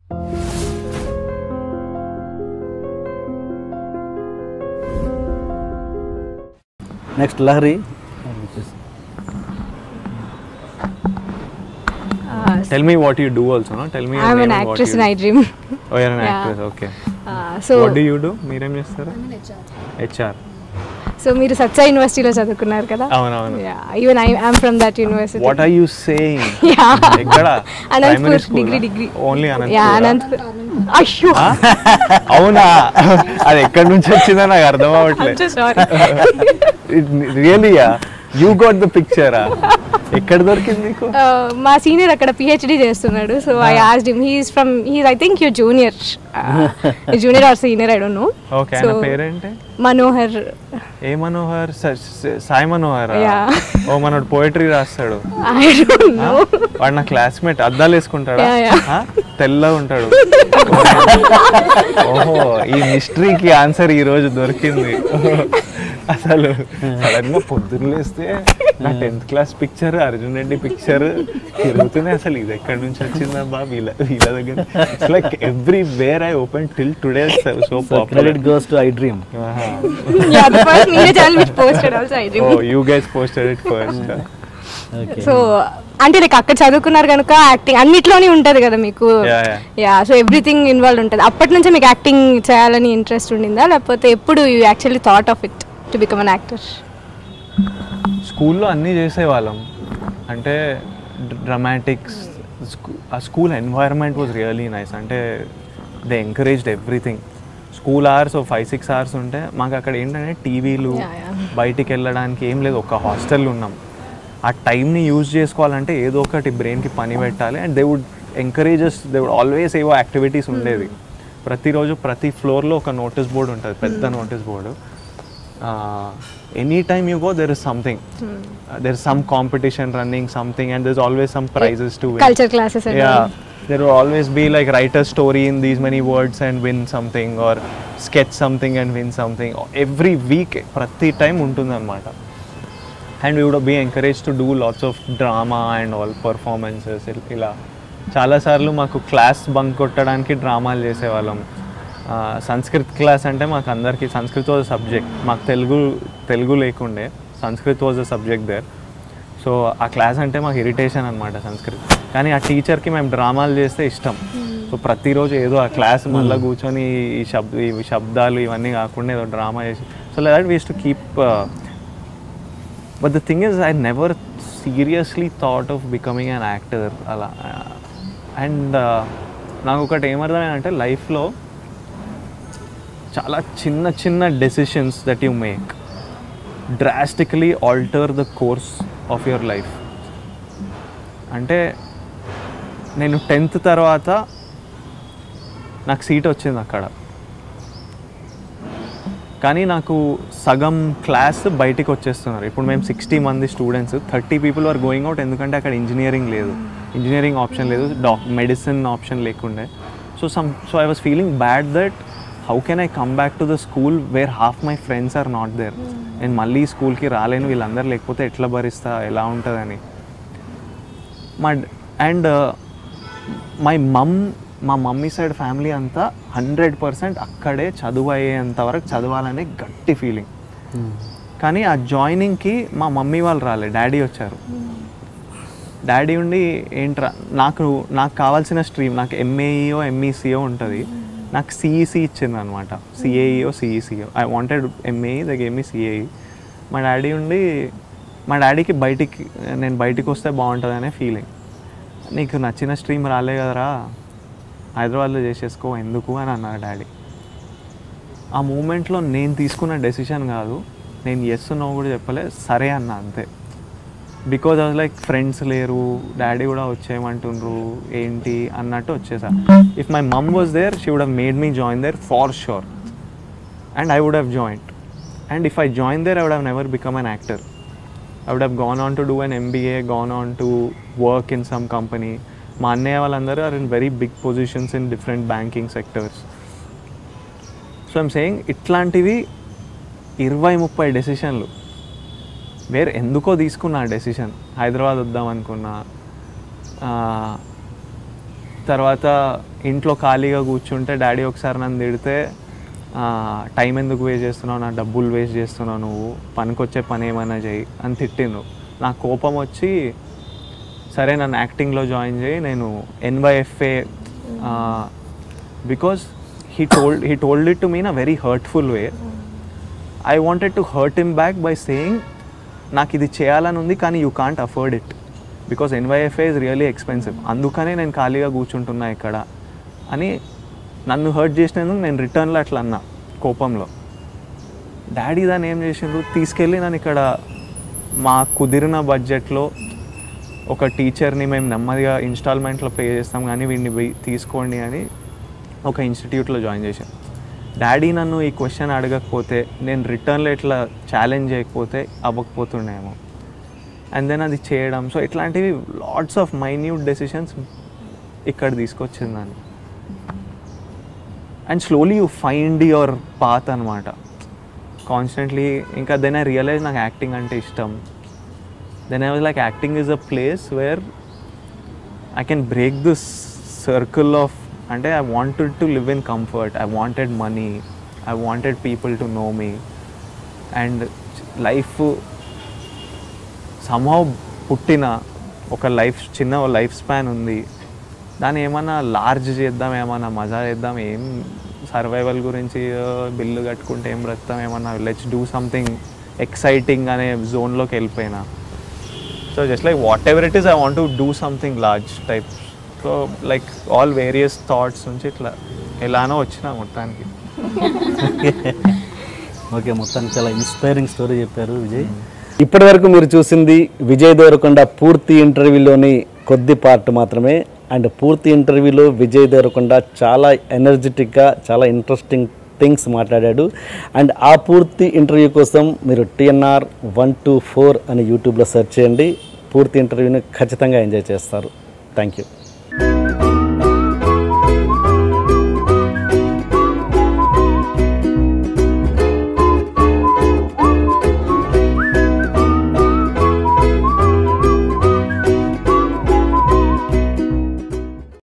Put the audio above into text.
Next Lahari Uh, Tell me what you do also, no? Tell me your I'm name an and what actress you in do. I Dream. Oh, you're an Yeah. actress, okay. Uh, so, what do you do? మీరేం చేస్తారా HR so మీరు సత్సా యూనివర్సిటీలో చదువుకున్నారు కదా అవునవును even I I'm from that university what are you saying Yeah. ఎక్కడ Anantapur degree degree only yeah Anantapur Anantapur అయ్యో అవునా అది ఎక్కడి నుంచి వచ్చిందో నాకు అర్థం అవ్వట్లేదు sorry really you got the పిక్చరా ఎక్కడ దొరికింది నీకు మా సీనియర్ అక్కడ పిహెచ్డి చేస్తున్నాడు so I asked him he's from he's I think you junior junior or senior I don't know okay ఆయన పేరేంటి మనోహర్ ఏ మనోహర్ స- స- సాయి మనోహర్ Yeah. ఓ మనోడు పోయిటరీ రాస్తాడు ఐ డోంట్ ఆ? నో వాడు నా క్లాస్మేట్ అద్దాలు వేసుకుంటాడా Yeah, yeah. ఆ? తెల్లగా ఉంటాడు ఓహో ఈ మిస్టరీకి ఆన్సర్ ఈ రోజు దొరికింది అసలు సడన్ గా పొద్దున్న లేస్తే నా tenth class picture Arjun Reddy picture తిరుగుతుంది అసలు ఇది ఎక్కడి నుంచి వచ్చిందబ్బా వీళ్ళ వీళ్ళ దగ్గర like every I open till today so popular credit goes to I dream yeah the first media channel which posted also I ఓ dream you guys posted it first okay so అంటే like అక్కడ చదువుకున్నారు కనుక acting అన్నిట్లోనే ఉంటది కదా మీకు Yeah, yeah. Yeah so everything involve ఉంటుంది అప్పటి నుంచే మీకు యాక్టింగ్ చేయాలని ఇంట్రెస్ట్ ఉండిందా లేకపోతే ఎప్పుడు you actually thought of it to become an actor స్కూల్లో అన్నీ చేసేవాళ్ళం అంటే డ్రమాటిక్స్ ఆ school environment was really nice అంటే they encouraged everything school hours five six hours ఉంటే మాకు అక్కడ ఏంటంటే టీవీలు Yeah, yeah. బయటికి వెళ్ళడానికి ఏం లేదు ఒక హాస్టల్ ఉన్నాం ఆ టైంని యూజ్ చేసుకోవాలంటే ఏదో ఒకటి బ్రెయిన్కి పని పెట్టాలి and they would encourages they would always ఏవో యాక్టివిటీస్ ఉండేది ప్రతిరోజు ప్రతి ఫ్లోర్లో ఒక నోటీస్ బోర్డు ఉంటుంది పెద్ద notice board any time you go there is something there is some competition running something and there always some prizes to culture classes yeah there will always be like write a story in these many words and win something or sketch something and win something every week ప్రతి time ఉంటుందన్నమాట and we would be encourage to do lots of drama and all performances ఇలా చాలాసార్లు మాకు class bunk కొట్టడానికి డ్రామాలు చేసేవాళ్ళం ఆ, Sanskrit class అంటే మాకు అందరికీ సంస్కృత్ వాజ్ సబ్జెక్ట్ మాకు తెలుగు తెలుగు లేకుండే Sanskrit was a subject there so uh class అంటే మాకు ఇరిటేషన్ అనమాట సంస్కృత్ కానీ ఆ టీచర్కి మేము డ్రామాలు చేస్తే ఇష్టం సో ప్రతిరోజు ఏదో ఆ క్లాస్ మళ్ళీ కూర్చొని ఈ శబ్ద ఈ శబ్దాలు ఇవన్నీ కాకుండా ఏదో డ్రామా చేసి so that was to keep but the thing is I never seriously thought of becoming an actor అలా అండ్ నాకు ఒకటి ఏమర్థమైందంటే లైఫ్లో చాలా చిన్న చిన్న decisions that you make drastically alter the course of your life అంటే నేను టెన్త్ తర్వాత నాకు సీట్ వచ్చింది అక్కడ కానీ నాకు సగం క్లాస్ బయటికి వచ్చేస్తున్నారు ఇప్పుడు మేము సిక్స్టీ మంది students thirty people are going out ఎందుకంటే అక్కడ ఇంజనీరింగ్ లేదు ఇంజనీరింగ్ ఆప్షన్ లేదు డాక్ మెడిసిన్ ఆప్షన్ లేకుండే so some so I was feeling bad that how can I come back to the school where half my friends are not there నేను మళ్ళీ స్కూల్కి రాలేను వీళ్ళందరూ లేకపోతే ఎట్లా భరిస్తా ఎలా ఉంటుందని మా అండ్ మై మమ్ మా మమ్మీ సైడ్ ఫ్యామిలీ అంతా హండ్రెడ్ పర్సెంట్ అక్కడే చదువు అయ్యేంత వరకు చదవాలనే గట్టి ఫీలింగ్ కానీ ఆ జాయినింగ్కి మా మమ్మీ వాళ్ళు రాలే డాడీ వచ్చారు డాడీ ఉండి ఏంట్రా నాకు నాకు కావాల్సిన స్ట్రీమ్ నాకు ఎంఏఈఓ ఎంఈసీఓ ఉంటుంది నాకు సిఈసి ఇచ్చింది అనమాట CAEO CECO I wanted MAE the game CAE మా డాడీ ఉండి మా డాడీకి బయటికి నేను బయటికి వస్తే బాగుంటుంది అనే ఫీలింగ్ నీకు నచ్చిన స్ట్రీమ్ రాలే కదరా హైదరాబాద్లో చేసేసుకో ఎందుకు అని అన్నారు డాడీ ఆ మూమెంట్లో నేను తీసుకున్న డెసిషన్ కాదు నేను ఎస్ నో కూడా చెప్పలే సరే అన్న అంతే బికాజ్ ఆఫ్ లైక్ ఫ్రెండ్స్ లేరు డాడీ కూడా వచ్చేయమంటుండ్రు ఏంటి అన్నట్టు వచ్చేసా if my mom was there she would have made me join there for sure and I would have joined and if I join there I would have never become an actor I would have gone on to do an MBA, gone on to work in some company. మా అన్నయ్య వాళ్ళందరూ are in very big positions in different banking sectors so I'm saying ఇట్లాంటివి ఇరవై ముప్పై డెసిషన్లు వేరే ఎందుకో తీసుకున్నా ఆ డెసిషన్ హైదరాబాద్ వద్దాం అనుకున్నా ఆ, తర్వాత ఇంట్లో ఖాళీగా కూర్చుంటే డాడీ ఒకసారి నన్ను తిడితే టైం ఎందుకు వేస్ట్ చేస్తున్నావు నా డబ్బులు వేస్ట్ చేస్తున్నావు నువ్వు పనికొచ్చే పని ఏమైనా చేయి అని తిట్టిండు నాకు కోపం వచ్చి సరే నన్ను యాక్టింగ్లో జాయిన్ చేయి నేను NYFA because he told he told it to mean a very hurtful way I wanted to hurt him back by saying నాకు ఇది చేయాలని ఉంది కానీ you can't afford it because NYFA is really expensive అందుకనే నేను ఖాళీగా కూర్చుంటున్నా ఇక్కడ అని నన్ను హర్ట్ చేసినందుకు నేను రిటర్న్లో అట్లా అన్నా కోపంలో డాడీ దాన్ని ఏం చేసిండ్రు తీసుకెళ్ళి నన్ను ఇక్కడ మా కుదిరిన బడ్జెట్లో ఒక టీచర్ని మేము నెమ్మదిగా ఇన్స్టాల్మెంట్లో పే చేస్తాం కానీ వీడిని పోయి తీసుకోండి అని ఒక ఇన్స్టిట్యూట్లో జాయిన్ చేశాను డాడీ నన్ను ఈ క్వశ్చన్ అడగకపోతే నేను రిటర్న్లో ఇట్లా ఛాలెంజ్ చేయకపోతే అవ్వకపోతుండేమో అండ్ దెన్ అది చేయడం సో ఇట్లాంటివి లాట్స్ ఆఫ్ మైన్యూట్ డెసిషన్స్ ఇక్కడ తీసుకొచ్చిందని and slowly you find your path అనమాట కాన్స్టెంట్లీ ఇంకా దెన్ ఐ రియలైజ్ నాకు యాక్టింగ్ అంటే ఇష్టం then I was like acting is a place where I can break this circle of అంటే I wanted to live in comfort I wanted money I wanted people to know me and life somehow పుట్టిన ఒక life చిన్న life span ఉంది దాన్ని ఏమన్నా large చేద్దాం ఏమన్నా మజా చేద్దాం ఏం సర్వైవల్ గురించి ఆ, బిల్లు కట్టుకుంటే ఏం బ్రతాం ఏమన్నా లెట్స్ డూ సంథింగ్ ఎక్సైటింగ్ అనే జోన్లోకి వెళ్ళిపోయినా so just like what it is I want to do something large type so like all various thoughts నుంచి ఇట్లా ఎలానో వచ్చిన మొత్తానికి ఓకే మొత్తానికి చాలా ఇన్స్పైరింగ్ స్టోరీ చెప్పారు విజయ్ ఇప్పటి వరకు మీరు చూసింది విజయ్ దేవరకొండ పూర్తి ఇంటర్వ్యూలోని కొద్ది పార్ట్ మాత్రమే అండ్ పూర్తి ఇంటర్వ్యూలో విజయ్ దేవరకొండ చాలా ఎనర్జెటిక్గా చాలా ఇంట్రెస్టింగ్ థింగ్స్ మాట్లాడాడు అండ్ ఆ పూర్తి ఇంటర్వ్యూ కోసం మీరు టిఎన్ఆర్ వన్ టూ ఫోర్ అని యూట్యూబ్లో సెర్చ్ చేయండి పూర్తి ఇంటర్వ్యూని ఖచ్చితంగా ఎంజాయ్ చేస్తారు థ్యాంక్ యూ